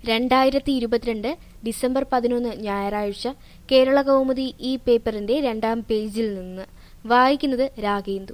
രണ്ടായിരത്തി ഇരുപത്തിരണ്ട് ഡിസംബർ പതിനൊന്ന് ഞായറാഴ്ച കേരള കൗമുദി ഈ പേപ്പറിന്റെ രണ്ടാം പേജിൽ നിന്ന് വായിക്കുന്നത് രാഗേന്ദു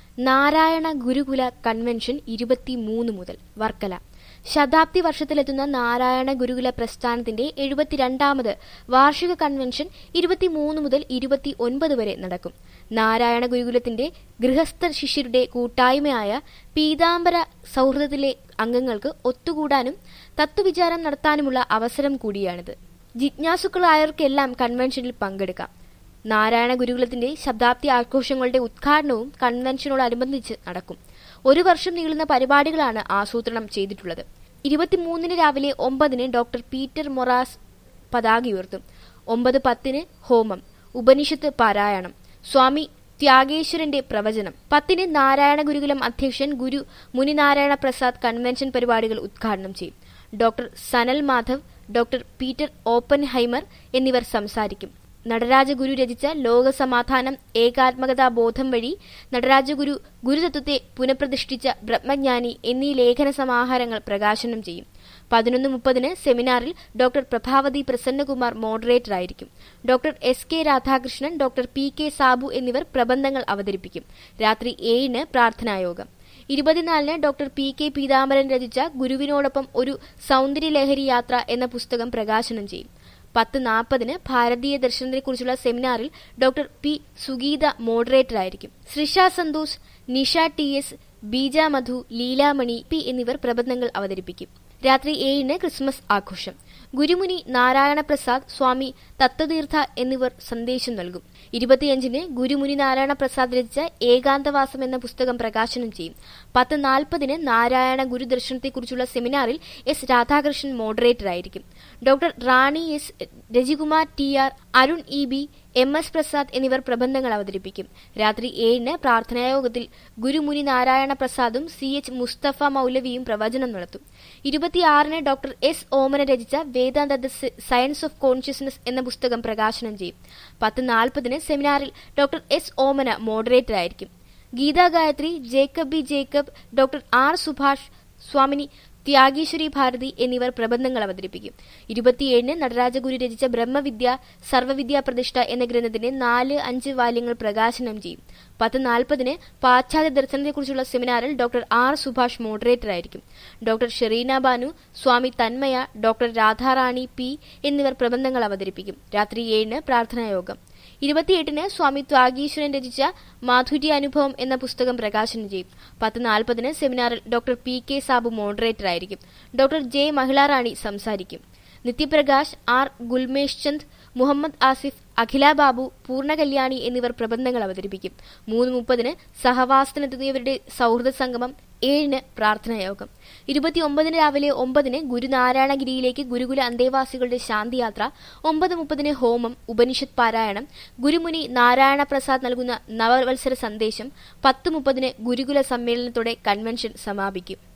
നാരായണ ഗുരുകുല കൺവെൻഷൻ ഇരുപത്തിമൂന്ന് മുതൽ വർക്കല ശതാബ്ദി വർഷത്തിലെത്തുന്ന നാരായണ ഗുരുകുല പ്രസ്ഥാനത്തിന്റെ എഴുപത്തിരണ്ടാമത് വാർഷിക കൺവെൻഷൻ ഇരുപത്തിമൂന്ന് മുതൽ ഇരുപത്തി ഒൻപത് വരെ നടക്കും നാരായണ ഗുരുകുലത്തിന്റെ ഗൃഹസ്ഥ ശിഷ്യരുടെ കൂട്ടായ്മയായ പീതാംബര സൗഹൃദത്തിലെ അംഗങ്ങൾക്ക് ഒത്തുകൂടാനും തത്വവിചാരം നടത്താനുമുള്ള അവസരം കൂടിയാണിത് ജിജ്ഞാസുക്കളായവർക്കെല്ലാം കൺവെൻഷനിൽ പങ്കെടുക്കാം നാരായണ ഗുരുകുലത്തിന്റെ ശതാബ്ദി ആഘോഷങ്ങളുടെ ഉദ്ഘാടനവും കൺവെൻഷനോടനുബന്ധിച്ച് നടക്കും ഒരു വർഷം നീളുന്ന പരിപാടികളാണ് ആസൂത്രണം ചെയ്തിട്ടുള്ളത് ഇരുപത്തിമൂന്നിന് രാവിലെ ഒമ്പതിന് ഡോക്ടർ പീറ്റർ മൊറാസ് പതാക ഉയർത്തും ഒമ്പത് പത്തിന് ഹോമം ഉപനിഷത്ത് പാരായണം സ്വാമി ത്യാഗേശ്വരന്റെ പ്രവചനം പത്തിന് നാരായണ ഗുരുകുലം അധ്യക്ഷൻ ഗുരു മുനിനാരായണ പ്രസാദ് കൺവെൻഷൻ പരിപാടികൾ ഉദ്ഘാടനം ചെയ്യും doctor Sanal Madhav doctor Peter Oppenheimer എന്നിവർ സംസാരിക്കും നടരാജഗുരു രചിച്ച ലോകസമാധാനം ഏകാത്മകതാ ബോധം വഴി നടരാജഗുരു ഗുരുതത്വത്തെ പുനഃപ്രതിഷ്ഠിച്ച ബ്രഹ്മജ്ഞാനി എന്നീ ലേഖന സമാഹാരങ്ങൾ പ്രകാശനം ചെയ്യും പതിനൊന്ന് മുപ്പതിന് സെമിനാറിൽ ഡോക്ടർ പ്രഭാവതി പ്രസന്നകുമാർ മോഡറേറ്ററായിരിക്കും doctor S K Radhakrishnan doctor P K Sabu എന്നിവർ പ്രബന്ധങ്ങൾ അവതരിപ്പിക്കും രാത്രി ഏഴിന് പ്രാർത്ഥനായോഗം ഇരുപത്തിനാലിന് ഡോക്ടർ പി കെ പീതാംബരൻ രചിച്ച ഗുരുവിനോടൊപ്പം ഒരു സൗന്ദര്യലഹരി യാത്ര എന്ന പുസ്തകം പ്രകാശനം ചെയ്യും പത്ത് നാൽപ്പതിന് ഭാരതീയ ദർശനത്തെക്കുറിച്ചുള്ള സെമിനാറിൽ ഡോക്ടർ പി സുഗീത മോഡറേറ്ററായിരിക്കും Shrisha Santhosh Nisha T S Beeja Madhu Leelamani P എന്നിവർ പ്രബന്ധങ്ങൾ അവതരിപ്പിക്കും രാത്രി ഏഴിന് ക്രിസ്മസ് ആഘോഷം ഗുരുമുനി നാരായണ പ്രസാദ് സ്വാമി തത്വതീർത്ഥ എന്നിവർ സന്ദേശം നൽകും ഇരുപത്തിയഞ്ചിന് ഗുരുമുനി നാരായണ പ്രസാദ് രചിച്ച ഏകാന്തവാസം എന്ന പുസ്തകം പ്രകാശനം ചെയ്യും പത്ത് നാൽപ്പതിന് നാരായണ ഗുരുദർശനത്തെക്കുറിച്ചുള്ള സെമിനാറിൽ എസ് രാധാകൃഷ്ണൻ മോഡറേറ്ററായിരിക്കും doctor Rani S Rajikumar T R Arun E B M S Prasad എന്നിവർ പ്രബന്ധങ്ങൾ അവതരിപ്പിക്കും രാത്രി ഏഴിന് പ്രാർത്ഥനായോഗത്തിൽ ഗുരുമുനി നാരായണ പ്രസാദും സി എച്ച് മുസ്തഫ മൗലവിയും പ്രവചനം നടത്തും ഇരുപത്തിയാറിന് ഡോക്ടർ എസ് ഓമന രചിച്ച Vedanta the science of consciousness എന്ന പുസ്തകം പ്രകാശനം ചെയ്യും പത്ത് നാൽപ്പതിന് സെമിനാറിൽ ഡോക്ടർ എസ് ഓമന മോഡറേറ്ററായിരിക്കും Geetha Gayathri Jacob B Jacob doctor R Subhash Swamini Thyageeswari Bharathi എന്നിവർ പ്രബന്ധങ്ങൾ അവതരിപ്പിക്കും ഇരുപത്തിയേഴിന് നടരാജഗുരു രചിച്ച ബ്രഹ്മവിദ്യ സർവവിദ്യാ പ്രതിഷ്ഠ എന്ന ഗ്രന്ഥത്തിന്റെ നാല് അഞ്ച് വാല്യങ്ങൾ പ്രകാശനം ചെയ്യും പത്ത് നാൽപ്പതിന് പാശ്ചാത്യ ദർശനത്തെക്കുറിച്ചുള്ള സെമിനാറിൽ ഡോക്ടർ ആർ സുഭാഷ് മോഡറേറ്ററായിരിക്കും doctor Shereena Banu Swami Thanmaya doctor Radharani P എന്നിവർ പ്രബന്ധങ്ങൾ അവതരിപ്പിക്കും രാത്രി ഏഴിന് പ്രാർത്ഥനായോഗം ഇരുപത്തിയെട്ടിന് സ്വാമി ത്വാഗീശ്വരൻ രചിച്ച മാധുര്യ അനുഭവം എന്ന പുസ്തകം പ്രകാശനം ചെയ്യും പത്ത് നാൽപ്പതിന് സെമിനാറിൽ ഡോക്ടർ പി കെ സാബു മോഡറേറ്ററായിരിക്കും ഡോക്ടർ ജെ മഹിളാറാണി സംസാരിക്കും നിത്യപ്രകാശ് ആർ ഗുൽമേഷ് ചന്ദ് മുഹമ്മദ് ആസിഫ് അഖില ബാബു പൂർണ്ണ കല്യാണി എന്നിവർ പ്രബന്ധങ്ങൾ അവതരിപ്പിക്കും മൂന്ന് മുപ്പതിന് സഹവാസത്തിനെത്തുന്നവരുടെ സൗഹൃദ സംഗമം ഏഴിന് പ്രാർത്ഥനായോഗം ഇരുപത്തിയൊമ്പതിന് രാവിലെ ഒമ്പതിന് ഗുരുനാരായണഗിരിയിലേക്ക് ഗുരുകുല അന്തേവാസികളുടെ ശാന്തിയാത്ര ഒമ്പത് മുപ്പതിന് ഹോമം ഉപനിഷത്ത് പാരായണം ഗുരുമുനി നാരായണ പ്രസാദ് നൽകുന്ന നവവത്സര സന്ദേശം പത്ത് മുപ്പതിന് ഗുരുകുല സമ്മേളനത്തോടെ കൺവെൻഷൻ സമാപിക്കും